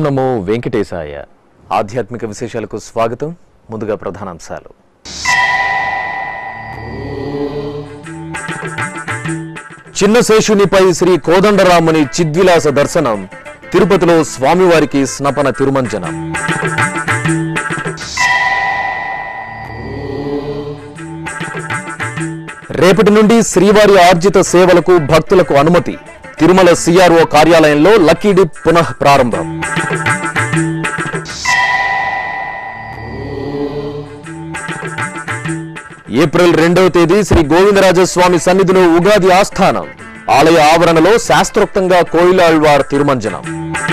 నమో వెంకటేశాయ ఆధ్యాత్మిక విశేషాలకు స్వాగతం ముందుగా ప్రధానాంశాలు చిన్న శేషునిపై శ్రీ కోదండరాముని చిద్విలాస దర్శనం తిరుపతిలో స్వామివారికి స్నపన తిరుమంజనం రేపటి నుండి శ్రీవారి ఆర్జిత సేవలకు భక్తులకు అనుమతి తిరుమల సిఆర్ఓ కార్యాలయంలో లక్కీ డిప్ పునః ప్రారంభం ఏప్రిల్ రెండవ తేదీ శ్రీ గోవిందరాజస్వామి సన్నిధిలో ఉగాది ఆస్థానం ఆలయ ఆవరణలో శాస్త్రోక్తంగా కోయిలాళ్వార్ తిరుమంజనం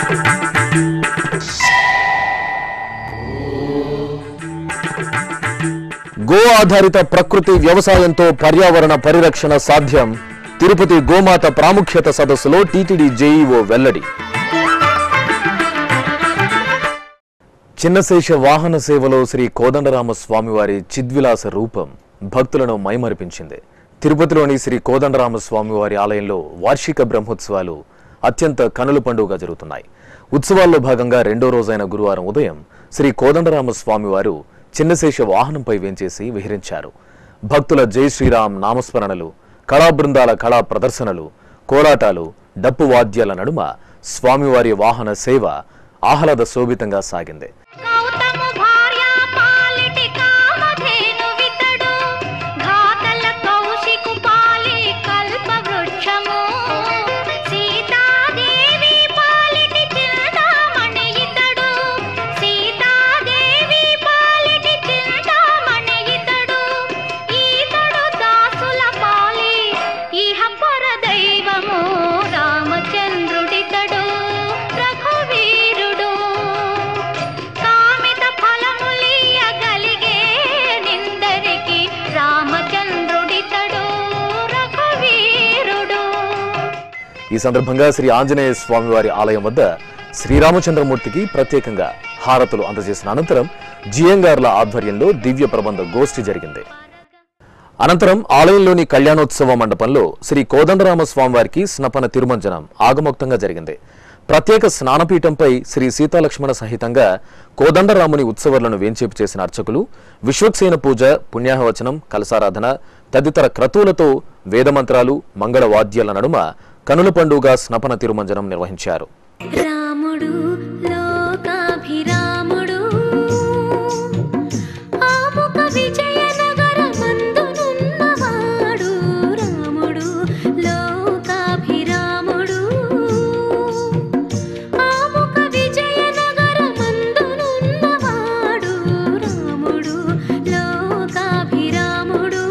గో ఆధారిత ప్రకృతి వ్యవసాయంతో పర్యావరణ పరిరక్షణ సాధ్యం తిరుపతి గోమాత ప్రాముఖ్యత సదస్సులో టీటీడీ జేఈఓ వెల్లడి చిన్నశేష వాహన సేవలో శ్రీ కోదండరామ స్వామివారి చిద్విలాస రూపం భక్తులను మైమరిపించింది తిరుపతిలోని శ్రీ కోదండరామ స్వామివారి ఆలయంలో వార్షిక బ్రహ్మోత్సవాలు అత్యంత కనుల పండుగగా జరుగుతున్నాయి ఉత్సవాల్లో భాగంగా రెండో రోజైన గురువారం ఉదయం శ్రీ కోదండరామ స్వామివారు చిన్నశేష వాహనంపై వేంచేసి విహరించారు భక్తుల జై శ్రీరామ్ నామస్మరణలు కళా బృందాల కళా ప్రదర్శనలు కోలాటాలు డప్పు వాద్యాల నడుమ స్వామివారి వాహన సేవ ఆహ్లాద శోభితంగా సాగింది గౌతము భార్య పాలిటి కామధేను వితడు ఘాతల కౌశికు పాలి కల్ప వృక్షము సీతాదేవి పాలిటి చింతామణి ఇతడు సీతాదేవి పాలిటి చింతామణి ఇతడు ఈతడు దాసుల పాలి ఇహ పర దైవము రామచంద్రుడితడు రఘువీరుడు కామిత ఫలములియగలిగే నిందరికి రామచంద్రుడితడు రఘువీరుడు ఈ సందర్భంగా శ్రీ ఆంజనేయ స్వామివారి ఆలయం వద్ద శ్రీరామచంద్రమూర్తికి ప్రత్యేకంగా హారతులు అందజేసిన అనంతరం జియంగార్ల ఆధ్వర్యంలో దివ్య ప్రబంధ గోష్ఠి జరిగింది అనంతరం ఆలయంలోని కళ్యాణోత్సవ మండపంలో శ్రీ కోదండరామ స్వామివారికి స్నపన తిరుమంజనం ఆగమోక్తంగా జరిగింది ప్రత్యేక స్నానపీఠంపై శ్రీ సీతాలక్ష్మణ సహితంగా కోదండరాముని ఉత్సవాలను వేంచేపు చేసిన అర్చకులు విశ్వక్సేన పూజ పుణ్యాహవచనం కలసారాధన తదితర క్రతువులతో వేదమంత్రాలు మంగళ వాద్యాల నడుమ కనుల పండుగ స్నపన తిరుమంజనం నిర్వహించారు రాముడు లోకాభిరాముడు ఆముక విజయనగరమందునున్నవాడు రాముడు లోకాభిరాముడు ఆముక విజయనగరమందునున్నవాడు రాముడు లోకాభిరాముడు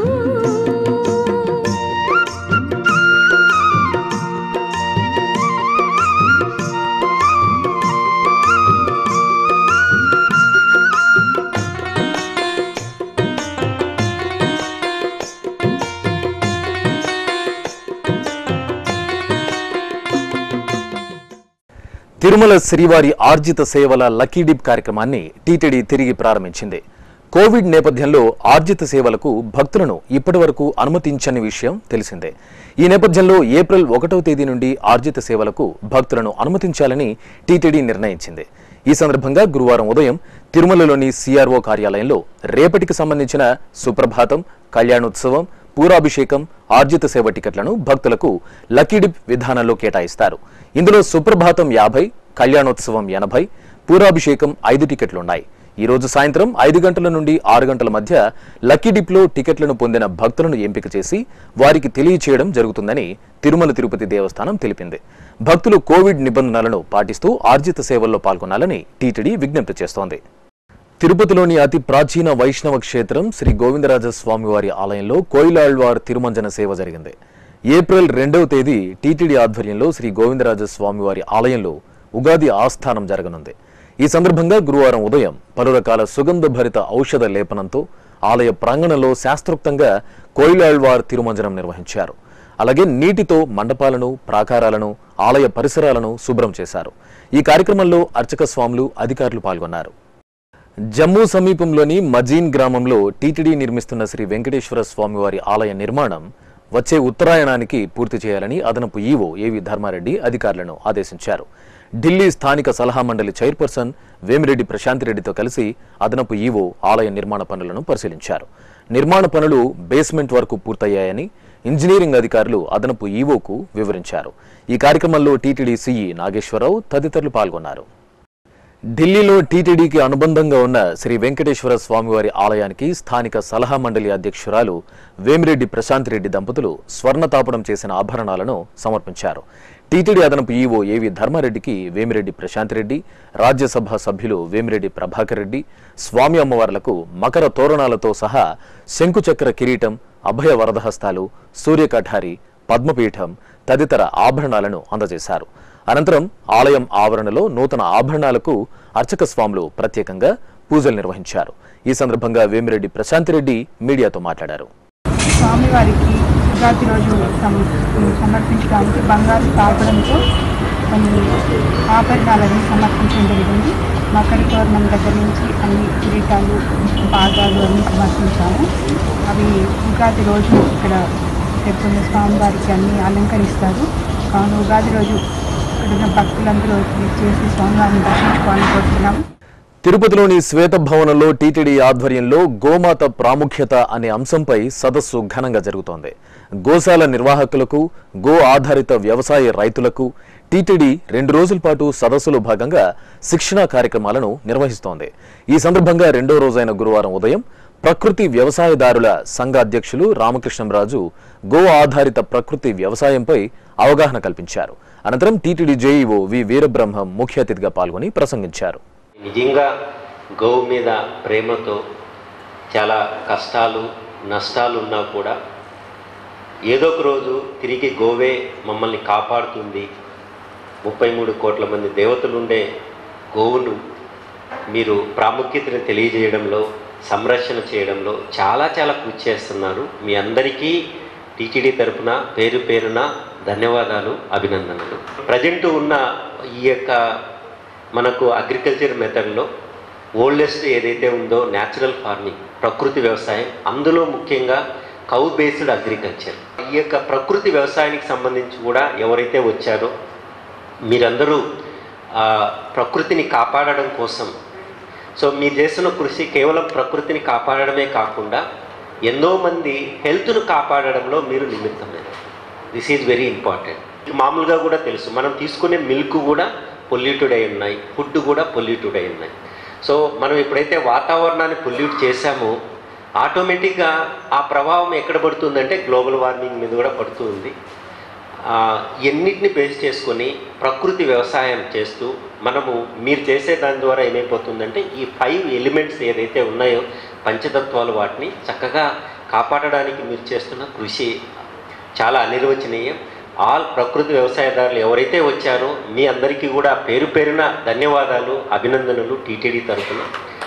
తిరుమల శ్రీవారి ఆర్జిత సేవల లక్కీ డిప్ కార్యక్రమాన్ని టీటీడీ తిరిగి ప్రారంభించింది కోవిడ్ నేపథ్యంలో ఆర్జిత సేవలకు భక్తులను ఇప్పటివరకు అనుమతించని విషయం తెలిసిందే ఈ నేపథ్యంలో ఏప్రిల్ ఒకటవ తేదీ నుండి ఆర్జిత సేవలకు భక్తులను అనుమతించాలని టీటీడీ నిర్ణయించింది ఈ సందర్భంగా గురువారం ఉదయం తిరుమలలోని సిఆర్ఓ కార్యాలయంలో రేపటికి సంబంధించిన సుప్రభాతం కళ్యాణోత్సవం పూరాభిషేకం ఆర్జిత సేవ టికెట్లను భక్తులకు లక్కీ డిప్ విధానంలో కేటాయిస్తారు ఇందులో సుప్రభాతం యాభై కళ్యాణోత్సవం ఎనభై పూరాభిషేకం ఐదు టికెట్లున్నాయి ఈ రోజు సాయంత్రం ఐదు గంటల నుండి ఆరు గంటల మధ్య లక్కీ డిప్లో టికెట్లను పొందిన భక్తులను ఎంపిక చేసి వారికి తెలియచేయడం జరుగుతుందని తిరుమల తిరుపతి దేవస్థానం తెలిపింది భక్తులు కోవిడ్ నిబంధనలను పాటిస్తూ ఆర్జిత సేవల్లో పాల్గొనాలని టీటీడీ విజ్ఞప్తి చేస్తోంది తిరుపతిలోని అతి ప్రాచీన వైష్ణవ క్షేత్రం శ్రీ గోవిందరాజ స్వామివారి ఆలయంలో కోయిలాళ్వార్ తిరుమంజన సేవ జరిగింది ఏప్రిల్ రెండవ తేదీ టీటీడీ ఆధ్వర్యంలో శ్రీ గోవిందరాజ స్వామివారి ఆలయంలో ఉగాది ఆస్థానం జరగనుంది ఈ సందర్భంగా గురువారం ఉదయం పలు రకాల సుగంధ భరిత ఔషధ లేపనంతో ఆలయ ప్రాంగణంలో శాస్త్రోక్తంగా కోయిలాళ్వార్ తిరుమంజనం నిర్వహించారు అలాగే నీటితో మండపాలను ప్రాకారాలను ఆలయ పరిసరాలను శుభ్రం చేశారు ఈ కార్యక్రమంలో అర్చక స్వాములు అధికారులు పాల్గొన్నారు జమ్మూ సమీపంలోని మజీన్ గ్రామంలో టీటీడీ నిర్మిస్తున్న శ్రీ వెంకటేశ్వర స్వామివారి ఆలయ నిర్మాణం వచ్చే ఉత్తరాయణానికి పూర్తి చేయాలని అదనపు ఈవో ఏవి ధర్మారెడ్డి అధికారులను ఆదేశించారు ఢిల్లీ స్థానిక సలహా మండలి చైర్పర్సన్ వేమిరెడ్డి ప్రశాంతిరెడ్డితో కలిసి అదనపు ఈవో ఆలయ నిర్మాణ పనులను పరిశీలించారు నిర్మాణ పనులు బేస్మెంట్ వరకు పూర్తయ్యాయని ఇంజనీరింగ్ అధికారులు అదనపు ఈవోకు వివరించారు ఈ కార్యక్రమంలో టీటీడీ సీఈ నాగేశ్వరరావు తదితరులు పాల్గొన్నారు ఢిల్లీలో టీటీడీకి అనుబంధంగా ఉన్న శ్రీ వెంకటేశ్వర స్వామివారి ఆలయానికి స్థానిక సలహా మండలి అధ్యక్షురాలు వేమిరెడ్డి ప్రశాంత్ రెడ్డి దంపతులు స్వర్ణ తాపడం చేసిన ఆభరణాలను సమర్పించారు టీటీడీ అదనపు ఈవో ఏవి ధర్మారెడ్డికి వేమిరెడ్డి ప్రశాంత్ రెడ్డి రాజ్యసభ సభ్యులు వేమిరెడ్డి ప్రభాకర్ రెడ్డి స్వామి అమ్మవార్లకు మకర తోరణాలతో సహా శంకుచక్ర కిరీటం అభయ వరదహస్తాలు సూర్యకఠారి పద్మపీఠం తదితర ఆభరణాలను అందజేశారు అనంతరం ఆలయం ఆవరణలో నూతన ఆభరణాలకు అర్చక స్వాములు ప్రత్యేకంగా పూజలు నిర్వహించారు ఈ సందర్భంగా వేమిరెడ్డి ప్రశాంతిరెడ్డి మీడియాతో మాట్లాడారు స్వామివారికి ఉగాది రోజు సమ- సమర్పించడానికి బంగారు తాపడంతో కొన్ని ఆభరణాలను సమర్పించడం జరిగింది మకర తోరణం దగ్గర నుంచి అన్ని కిరీటాలు పాదాలు అన్ని సమర్పించాము అవి ఉగాది రోజు ఇక్కడ చెప్పుకున్న స్వామివారికి అన్ని అలంకరిస్తారు కావున ఉగాది రోజు ఇక్కడ ఉన్న భక్తులందరూ చేసి స్వామివారిని దర్శించుకోవాలని కోరుతున్నాము తిరుపతిలోని శ్వేత భవనంలో టీటీడీ ఆధ్వర్యంలో గోమాత ప్రాముఖ్యత అనే అంశంపై సదస్సు ఘనంగా జరుగుతోంది గోశాల నిర్వాహకులకు గో ఆధారిత వ్యవసాయ రైతులకు టీటీడీ రెండు రోజుల పాటు సదస్సులో భాగంగా శిక్షణా కార్యక్రమాలను నిర్వహిస్తోంది ఈ సందర్భంగా రెండో రోజైన గురువారం ఉదయం ప్రకృతి వ్యవసాయదారుల సంఘ అధ్యక్షులు రామకృష్ణంరాజు గో ఆధారిత ప్రకృతి వ్యవసాయంపై అవగాహన కల్పించారు అనంతరం టీటీడీ జేఈఓ వి వీరబ్రహ్మం ముఖ్య అతిథిగా పాల్గొని ప్రసంగించారు నిజంగా గోవు మీద ప్రేమతో చాలా కష్టాలు నష్టాలు ఉన్నా కూడా ఏదో ఒక రోజు తిరిగి గోవే మమ్మల్ని కాపాడుతుంది ముప్పై మూడు కోట్ల మంది దేవతలు ఉండే గోవును మీరు ప్రాముఖ్యతను తెలియజేయడంలో సంరక్షణ చేయడంలో చాలా చాలా కృషి చేస్తున్నారు మీ అందరికీ టీటీడీ తరపున పేరు పేరున ధన్యవాదాలు అభినందనలు ప్రజెంట్ ఉన్న ఈ యొక్క మనకు అగ్రికల్చర్ మెథడ్లో ఓల్డెస్ట్ ఏదైతే ఉందో న్యాచురల్ ఫార్మింగ్ ప్రకృతి వ్యవసాయం అందులో ముఖ్యంగా కౌ బేస్డ్ అగ్రికల్చర్ ఈ యొక్క ప్రకృతి వ్యవసాయానికి సంబంధించి కూడా ఎవరైతే వచ్చారో మీరందరూ ఆ, ప్రకృతిని కాపాడడం కోసం సో మీరు చేస్తున్న కృషి కేవలం ప్రకృతిని కాపాడడమే కాకుండా ఎంతో మంది హెల్త్ను కాపాడడంలో మీరు నిమిత్తమైన దిస్ ఈజ్ వెరీ ఇంపార్టెంట్ మామూలుగా కూడా తెలుసు మనం తీసుకునే మిల్క్ కూడా పొల్యూటెడ్ అయి ఉన్నాయి ఫుడ్ కూడా పొల్యూటెడ్ అయి ఉన్నాయి సో మనం ఎప్పుడైతే వాతావరణాన్ని పొల్యూట్ చేశామో ఆటోమేటిక్గా ఆ ప్రభావం ఎక్కడ పడుతుందంటే గ్లోబల్ వార్మింగ్ మీద కూడా పడుతుంది ఆ, ఎన్నిటిని బేస్ చేసుకొని ప్రకృతి వ్యవసాయం చేస్తూ మనము మీరు చేసే దాని ద్వారా ఏమైపోతుందంటే ఈ ఫైవ్ ఎలిమెంట్స్ ఏదైతే ఉన్నాయో పంచతత్వాలు వాటిని చక్కగా కాపాడడానికి మీరు చేస్తున్న కృషి చాలా అనిర్వచనీయం ఆల్ ప్రకృతి వ్యవసాయదారులు ఎవరైతే వచ్చారో మీ అందరికీ కూడా పేరు పేరున ధన్యవాదాలు అభినందనలు టీటీడీ తరఫున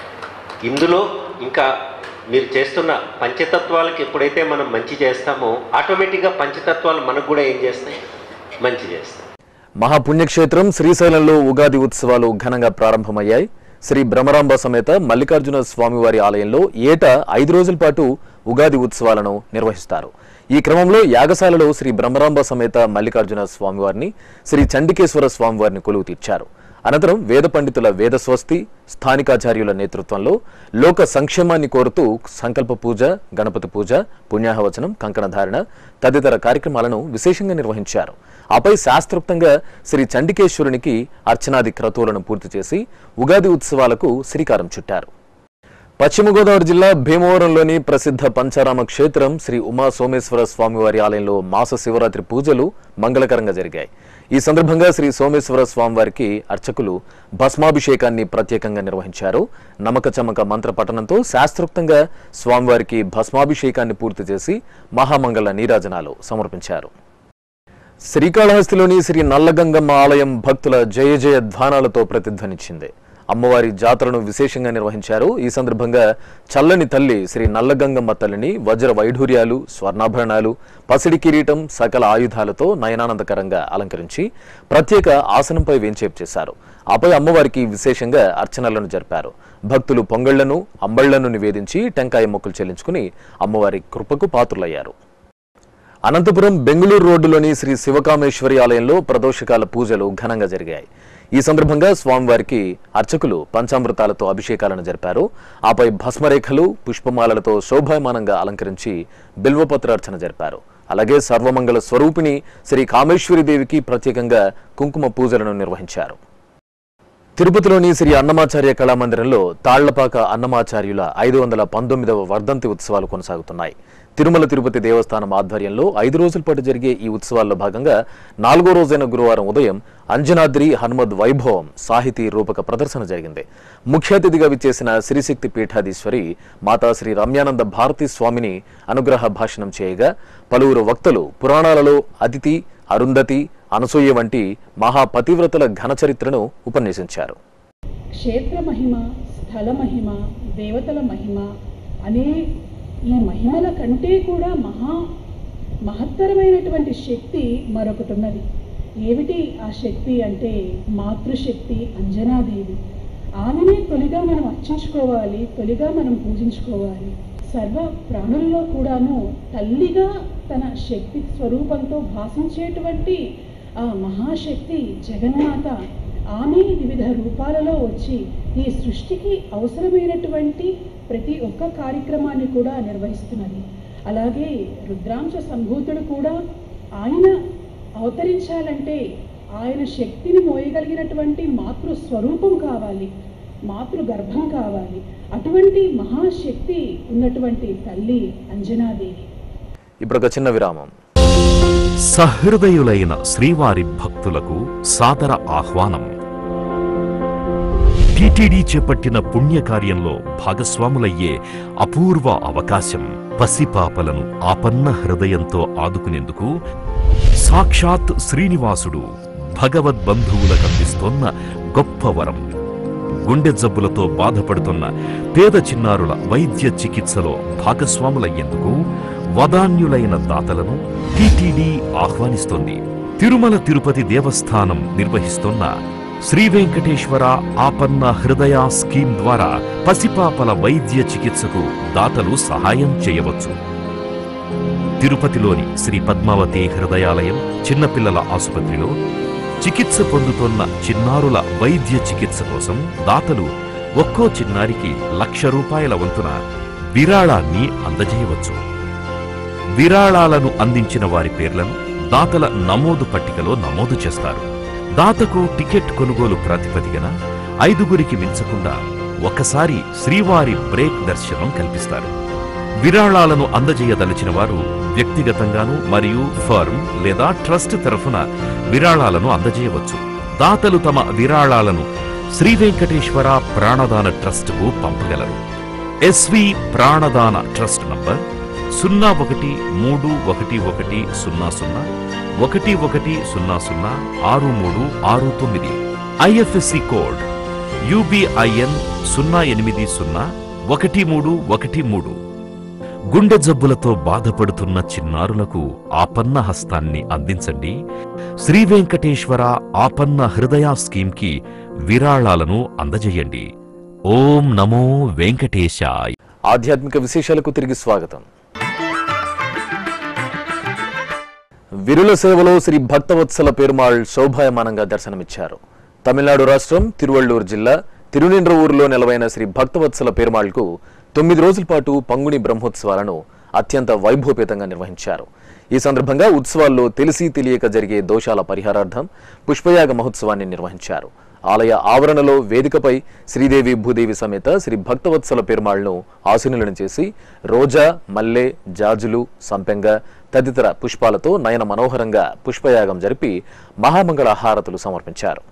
ఇందులో ఇంకా మీరు చేస్తున్న పంచతత్వాలకు ఎప్పుడైతే మనం మంచి చేస్తామో ఆటోమేటిక్గా పంచతత్వాలు మనకు కూడా ఏం చేస్తాయి మంచి చేస్తాయి మహాపుణ్యక్షేత్రం శ్రీశైలంలో ఉగాది ఉత్సవాలు ఘనంగా ప్రారంభమయ్యాయి శ్రీ భ్రమరాంబ సమేత మల్లికార్జున స్వామివారి ఆలయంలో ఏటా ఐదు రోజుల పాటు ఉగాది ఉత్సవాలను నిర్వహిస్తారు ఈ క్రమంలో యాగశాలలో శ్రీ బ్రహ్మరాంబ సమేత మల్లికార్జున స్వామివారిని శ్రీ చండికేశ్వర స్వామివారిని కొలువు తీర్చారు అనంతరం వేద పండితుల వేద స్వస్తి స్థానికాచార్యుల నేతృత్వంలో లోక సంక్షేమాన్ని కోరుతూ సంకల్ప పూజ గణపతి పూజ పుణ్యాహవచనం కంకణధారణ తదితర కార్యక్రమాలను విశేషంగా నిర్వహించారు ఆపై శాస్త్రోక్తంగా శ్రీ చండికేశ్వరునికి అర్చనాది క్రతువులను పూర్తి చేసి ఉగాది ఉత్సవాలకు శ్రీకారం చుట్టారు పశ్చిమ గోదావరి జిల్లా భీమవరంలోని ప్రసిద్ధ పంచారామ క్షేత్రం శ్రీ ఉమా సోమేశ్వర స్వామివారి ఆలయంలో మాస శివరాత్రి పూజలు మంగళకరంగా జరిగాయి ఈ సందర్భంగా శ్రీ సోమేశ్వర స్వామివారికి అర్చకులు భస్మాభిషేకాన్ని ప్రత్యేకంగా నిర్వహించారు నమక చమక మంత్ర పఠనంతో శాస్త్రోక్తంగా స్వామివారికి భస్మాభిషేకాన్ని పూర్తి చేసి మహామంగళ నీరాజనాలు సమర్పించారు శ్రీకాళహస్తిలోని శ్రీ నల్లగంగమ్మ ఆలయం భక్తుల జయ జయ ధ్వానాలతో ప్రతిధ్వనించింది అమ్మవారి జాతరను విశేషంగా నిర్వహించారు ఈ సందర్భంగా చల్లని తల్లి శ్రీ నల్లగంగమ్మ తల్లిని వజ్ర వైఢూర్యాలు స్వర్ణాభరణాలు పసిడి కిరీటం సకల ఆయుధాలతో నయనానందకరంగా అలంకరించి ప్రత్యేక ఆసనంపై వేంచేపు చేశారు ఆపై అమ్మవారికి విశేషంగా అర్చనలను జరిపారు భక్తులు పొంగళ్లను అంబళ్లను నివేదించి టెంకాయ మొక్కులు చెల్లించుకుని అమ్మవారి కృపకు పాత్రులయ్యారు అనంతపురం బెంగళూరు రోడ్డులోని శ్రీ శివకామేశ్వరి ఆలయంలో ప్రదోషకాల పూజలు ఘనంగా జరిగాయి ఈ సందర్భంగా స్వామివారికి అర్చకులు పంచామృతాలతో అభిషేకాలను జరిపారు ఆపై భస్మరేఖలు పుష్పమాలలతో శోభాయమానంగా అలంకరించి బిల్వపత్రార్చన జరిపారు అలాగే సర్వమంగళ స్వరూపిణి శ్రీ కామేశ్వరి దేవికి ప్రత్యేకంగా కుంకుమ పూజలను నిర్వహించారు తిరుపతిలోని శ్రీ అన్నమాచార్య కళామందిరంలో తాళ్లపాక అన్నమాచార్యుల ఐదు వందల పంతొమ్మిదవ వర్ధంతి ఉత్సవాలు కొనసాగుతున్నాయి తిరుమల తిరుపతి దేవస్థానం ఆధ్వర్యంలో ఐదు రోజుల పాటు జరిగే ఈ ఉత్సవాల్లో భాగంగా నాలుగో రోజైన గురువారం ఉదయం అంజనాద్రి హనుమద్ వైభవం సాహితీ రూపక ప్రదర్శన జరిగింది ముఖ్య అతిథిగా విచ్చేసిన శ్రీశక్తి పీఠాధీశ్వరి మాతా శ్రీ రమ్యానంద భారతి స్వామిని అనుగ్రహ భాషణం చేయగా పలువురు వక్తలు పురాణాలలో అతిథి అరుంధతి అనసూయ వంటి మహాపతివ్రతల ఘన చరిత్రను ఉపన్యసించారు క్షేత్ర మహిమ స్థల మహిమ దేవతల మహిమ అనే ఈ మహిమల కంటే కూడా మహా మహత్తరమైనటువంటి శక్తి మరొకటి ఉన్నది ఏమిటి ఆ శక్తి అంటే మాతృశక్తి అంజనాదేవి ఆమెనే తొలిగా మనం అర్చించుకోవాలి తొలిగా మనం పూజించుకోవాలి సర్వ ప్రాణుల్లో కూడాను తల్లిగా తన శక్తి స్వరూపంతో భాషించేటువంటి ఆ మహాశక్తి జగన్మాత ఆమె వివిధ రూపాలలో వచ్చి ఈ సృష్టికి అవసరమైనటువంటి ప్రతి ఒక్క కార్యక్రమాన్ని కూడా నిర్వహిస్తున్నది అలాగే రుద్రాంశ సంభూతుడు కూడా ఆయన అవతరించాలంటే ఆయన శక్తిని మోయగలిగినటువంటి మాతృ స్వరూపం కావాలి మాతృ గర్భం కావాలి అటువంటి మహాశక్తి ఉన్నటువంటి తల్లి అంజనాదేవి ఇప్పుడు ఒక చిన్న విరామం సహృదయులైన శ్రీవారి భక్తులకు సాదర ఆహ్వానం టిటిడి చేపట్టిన పుణ్యకార్యంలో భాగస్వాములయ్యే అపూర్వ అవకాశం పసిపాపలను ఆపన్న హృదయంతో ఆదుకునేందుకు సాక్షాత్ శ్రీనివాసుడు భగవద్బంధువులకు అందిస్తోన్న గొప్ప వరం గుండె జబ్బులతో బాధపడుతున్న పేద చిన్నారుల వైద్య చికిత్సలో భాగస్వాములయ్యేందుకు వదాన్యులైన దాతలను టిటిడి ఆహ్వానిస్తోంది తిరుమల తిరుపతి దేవస్థానం నిర్వహిస్తోన్న శ్రీ వెంకటేశ్వర ఆపన్న హృదయ స్కీమ్ ద్వారా పసిపాపల వైద్య చికిత్సకు దాతలు సహాయం చేయవచ్చు తిరుపతిలోని శ్రీ పద్మావతి హృదయాలయం చిన్నపిల్లల ఆసుపత్రిలో చికిత్స పొందుతున్న చిన్నారుల వైద్య చికిత్స కోసం దాతలు ఒక్కో చిన్నారికి లక్ష రూపాయల వంతున విరాళాన్ని అందజేయవచ్చు విరాళాలను అందించిన వారి పేర్లను దాతల నమోదు పట్టికలో నమోదు చేస్తారు దాతకు టికెట్ కొనుగోలు ప్రాతిపదికన ఐదుగురికి మించకుండా ఒకసారి శ్రీవారి బ్రేక్ దర్శనం కల్పిస్తారు విరాళాలను అందజేయదలిచిన వారు వ్యక్తిగతంగాను మరియు ఫర్మ్ లేదా ట్రస్ట్ తరఫున విరాళాలను అందజేయవచ్చు దాతలు తమ విరాళాలను శ్రీ వెంకటేశ్వర ప్రాణదాన ట్రస్టుకు పంపగలరు ఎస్వి ప్రాణదాన ట్రస్ట్ నంబర్ సున్నా ఒకటి మూడు ఒకటి ఒకటి సున్నా సున్నా ఒకటి ఒకటి సున్నా సున్నా ఆరు మూడు ఆరు తొమ్మిది ఐఎఫ్ఎస్సి కోడ్ యూబిఐఎన్ సున్నా ఎనిమిది సున్నా ఒకటి మూడు ఒకటి మూడు గుండె జబ్బులతో బాధపడుతున్న చిన్నారులకు ఆపన్న హస్తాన్ని అందించండి శ్రీ వెంకటేశ్వర ఆపన్న హృదయ స్కీమ్కి విరాళాలను అందజేయండి ఓం నమో వెంకటేశాయ్ ఆధ్యాత్మిక విశేషాలకు తిరిగి స్వాగతం విరుల సేవలో శ్రీ భక్తవత్సల పెరుమాళ్ శోభాయమానంగా దర్శనమిచ్చారు తమిళనాడు రాష్ట్రం తిరువళ్ళూరు జిల్లా తిరునిండ్రవూరులో నెలవైన శ్రీ భక్తవత్సల పెరుమాళ్కు తొమ్మిది రోజుల పాటు పంగుని బ్రహ్మోత్సవాలను అత్యంత వైభవపేతంగా నిర్వహించారు ఈ సందర్భంగా ఉత్సవాల్లో తెలిసి తెలియక జరిగే దోషాల పరిహారార్థం పుష్పయాగ మహోత్సవాన్ని నిర్వహించారు ఆలయ ఆవరణలో వేదికపై శ్రీదేవి భూదేవి సమేత శ్రీ భక్తవత్సల పెరుమాళ్ను ఆసీనులను చేసి రోజా మల్లె జాజులు సంపెంగ తదితర పుష్పాలతో నయన మనోహరంగా పుష్పయాగం జరిపి మహామంగళ హారతులు సమర్పించారు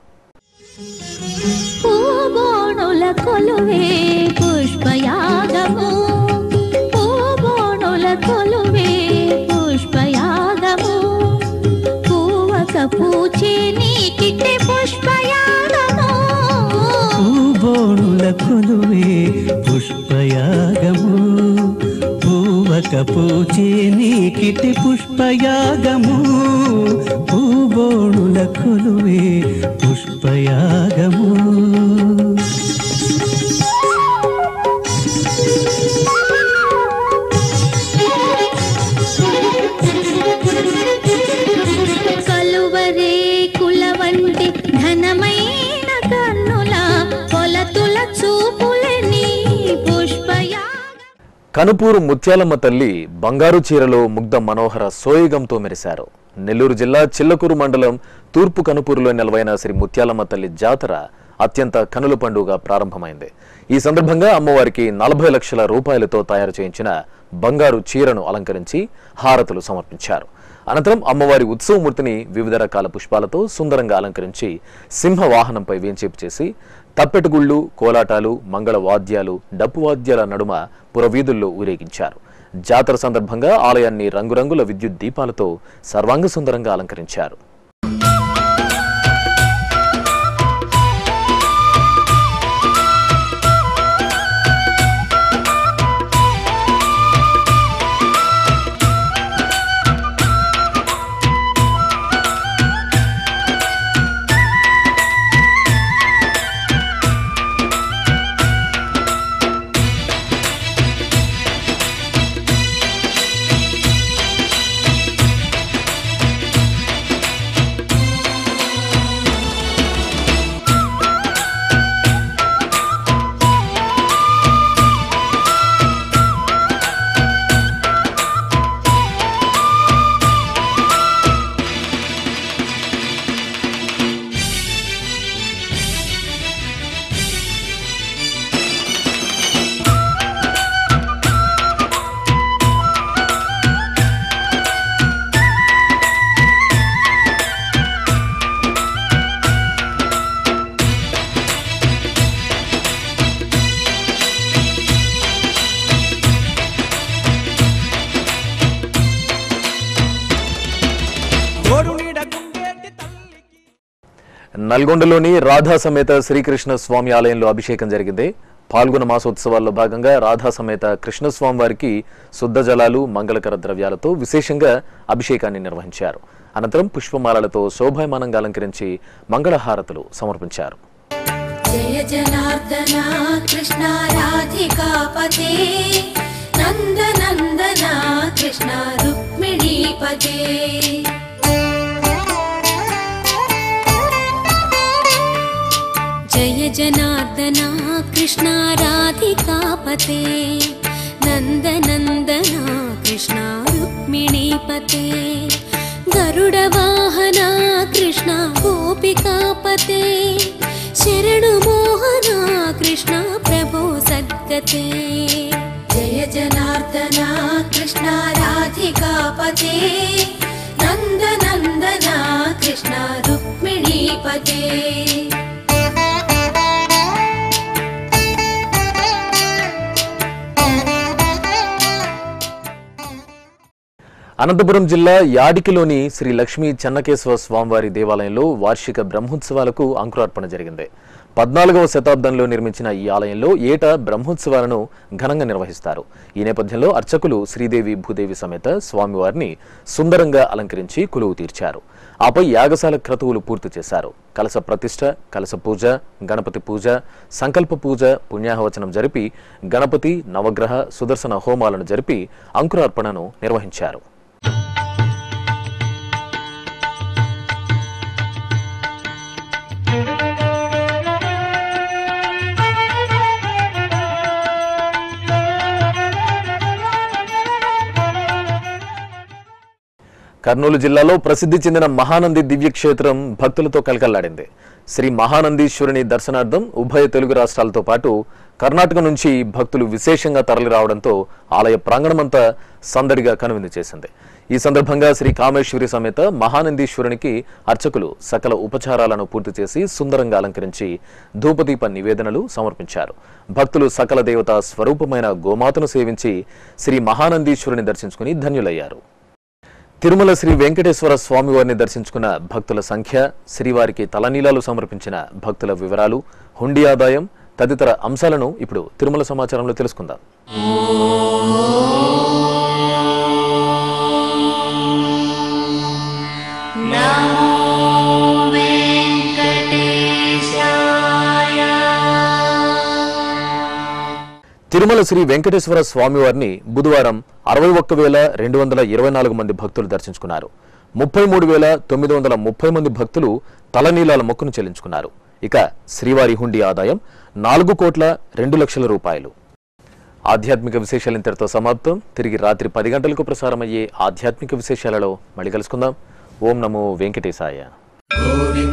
పూబోణుల కొలువే పుష్పయాగము పూబోణుల కొలువే పుష్పయాగము పూవక పూచే నీకిటే పుష్పయాగము పూబోణుల కొలువే పుష్పయాగము పూవక పూచే నీకిటి పుష్పయాగము పూబోణుల కొలువే పుష్పయాగము కలువరే కుల వంటి ఘనమైన కన్నుల కొలతుల చూపులని పుష్పయా కనుపూరు ముత్యాలమ్మ తల్లి బంగారు చీరలో ముగ్ధ మనోహర సోయగంతో మెరిశారు నెల్లూరు జిల్లా చిల్లకూరు మండలం తూర్పు కనుపూరులో నెలవైన శ్రీ ముత్యాలమ్మ తల్లి జాతర అత్యంత కనుల పండుగ ప్రారంభమైంది ఈ సందర్భంగా అమ్మవారికి నలభై లక్షల రూపాయలతో తయారు చేయించిన బంగారు చీరను అలంకరించి హారతులు సమర్పించారు అనంతరం అమ్మవారి ఉత్సవమూర్తిని వివిధ రకాల పుష్పాలతో సుందరంగా అలంకరించి సింహ వాహనంపై వేంచేపు చేసి తప్పెటగుళ్ళు కోలాటాలు మంగళ వాద్యాలు డప్పు వాద్యాల నడుమ పురవీధుల్లో ఊరేగించారు జాతర సందర్భంగా ఆలయాన్ని రంగురంగుల విద్యుత్ దీపాలతో సర్వాంగ సుందరంగా అలంకరించారు నల్గొండలోని రాధా సమేత శ్రీకృష్ణ స్వామి ఆలయంలో అభిషేకం జరిగింది పాల్గొన మాసోత్సవాల్లో భాగంగా రాధా సమేత కృష్ణస్వామి వారికి శుద్ధ జలాలు మంగళకర ద్రవ్యాలతో విశేషంగా అభిషేకాన్ని నిర్వహించారు అనంతరం పుష్పమాలలతో శోభాయమానంగా అలంకరించి మంగళహారతులు సమర్పించారు జయ జనార్దన కృష్ణ రాధికాపతే నందనందన కృష్ణ రుక్మిణీపతే జయ జనార్దన కృష్ణ రాధికాపతే నందనందన కృష్ణ రుక్మిణీపతే గరుడ వాహన కృష్ణ గోపికాపతే శరణు మోహన కృష్ణ ప్రభో సద్గతే జయ జనార్దన కృష్ణ రాధికాపతే నందనందన కృష్ణ రుక్మిణీపతే అనంతపురం జిల్లా యాడికిలోని శ్రీ లక్ష్మీ చెన్నకేశ్వర స్వామివారి దేవాలయంలో వార్షిక బ్రహ్మోత్సవాలకు అంకురార్పణ జరిగింది పద్నాలుగవ శతాబ్దంలో నిర్మించిన ఈ ఆలయంలో ఏటా బ్రహ్మోత్సవాలను ఘనంగా నిర్వహిస్తారు ఈ నేపథ్యంలో అర్చకులు శ్రీదేవి భూదేవి సమేత స్వామివారిని సుందరంగా అలంకరించి కొలువు తీర్చారు ఆపై యాగశాల క్రతువులు పూర్తి చేశారు కలస ప్రతిష్ఠ కలస పూజ గణపతి పూజ సంకల్ప పూజ పుణ్యాహవచనం జరిపి గణపతి నవగ్రహ సుదర్శన హోమాలను జరిపి అంకురార్పణను నిర్వహించారు కర్నూలు జిల్లాలో ప్రసిద్ధి చెందిన మహానంది దివ్యక్షేత్రం భక్తులతో కలకల్లాడింది శ్రీ మహానందీశ్వరుని దర్శనార్థం ఉభయ తెలుగు రాష్ట్రాలతో పాటు కర్ణాటక నుంచి భక్తులు విశేషంగా తరలి రావడంతో ఆలయ ప్రాంగణమంతా సందడిగా కనువిందు చేసింది ఈ సందర్భంగా శ్రీ కామేశ్వరి సమేత మహానందీశ్వరునికి అర్చకులు సకల ఉపచారాలను పూర్తి చేసి సుందరంగా అలంకరించి ధూపదీప నివేదనలు సమర్పించారు భక్తులు సకల దేవత స్వరూపమైన గోమాతను సేవించి శ్రీ మహానందీశ్వరుని దర్శించుకుని ధన్యులయ్యారు తిరుమల శ్రీ వెంకటేశ్వర స్వామివారిని దర్శించుకున్న భక్తుల సంఖ్య శ్రీవారికి తలనీలాలు సమర్పించిన భక్తుల వివరాలు హుండీ ఆదాయం తదితర అంశాలను ఇప్పుడు తిరుమల సమాచారంలో తెలుసుకుందాం తిరుమల శ్రీ వెంకటేశ్వర స్వామివారిని బుధవారం అరవై ఒక్క వేల రెండు వందల ఇరవై నాలుగు మంది భక్తులు దర్శించుకున్నారు ముప్పై మూడు వేల తొమ్మిది వందల ముప్పై మంది భక్తులు తలనీలాల మొక్కును చెల్లించుకున్నారు ఇక శ్రీవారి హుండీ ఆదాయం నాలుగు కోట్ల రెండు లక్షల రూపాయలు ఆధ్యాత్మిక విశేషాలు ఇంతటితో సమాప్తం తిరిగి రాత్రి పది గంటలకు ప్రసారమయ్యే ఆధ్యాత్మిక విశేషాలలో మళ్ళీ కలుసుకుందాం ఓం నమో వెంకటేశాయ గోవింద